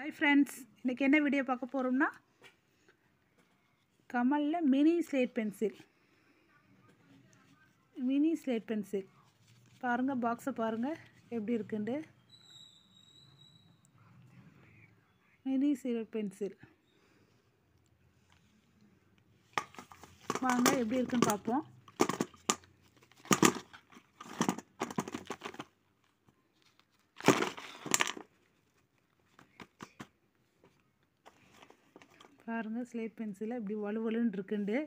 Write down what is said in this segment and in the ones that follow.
hi friends இன்றைக்கி என்ன video பார்க்க போகிறோம்னா கமலில் mini slate pencil mini slate pencil பாருங்கள் பாக்ஸை பாருங்கள் எப்படி இருக்குண்டு மினி ஸ்லேட் பென்சில் வாங்க எப்படி இருக்குன்னு பார்ப்போம் பாருங்கள் ஸ்லேட் பென்சில் இப்படி வலுவலுன்னு இருக்குண்டு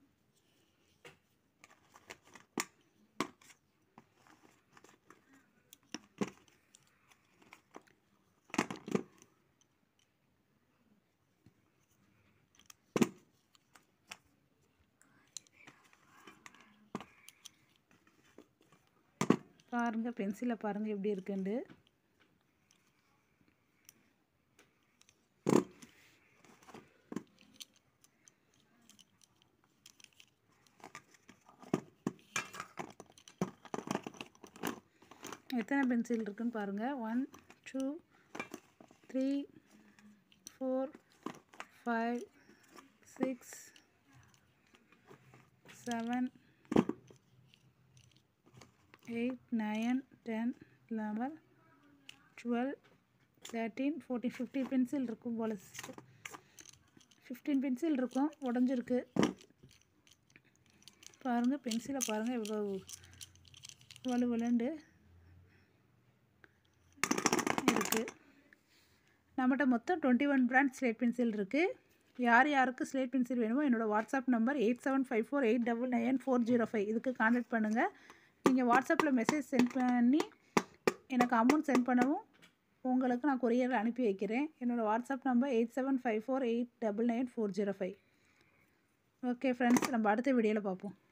பாருங்கள் பென்சிலை பாருங்கள் எப்படி இருக்குண்டு எத்தனை பென்சில் இருக்குன்னு பாருங்கள் one two three four five six seven eight nine ten eleven twelve thirteen fourteen fifteen pencil இருக்கும் போல் ஃபிஃப்டீன் பென்சில் இருக்கும் உடஞ்சிருக்கு பாருங்கள் பென்சிலை பாருங்கள் எவ்வளோ வலு வலுண்டு இருக்குது நம்மகிட்ட மொத்தம் twenty one brand slate pencil இருக்குது யார் யாருக்கு ஸ்லேட் பென்சில் வேணுமோ என்னோடய WhatsApp number eight seven five four eight double nine four zero five இதுக்கு கான்டாக்ட் பண்ணுங்கள் நீங்கள் வாட்ஸ்அப்பில் மெசேஜ் சென்ட் பண்ணி எனக்கு அமௌண்ட் சென்ட் பண்ணவும் உங்களுக்கு நான் கொரியரில் அனுப்பி வைக்கிறேன் என்னோடய WhatsApp number eight seven five four eight double nine four zero five okay friends நம்ம அடுத்த வீடியோவில் பார்ப்போம்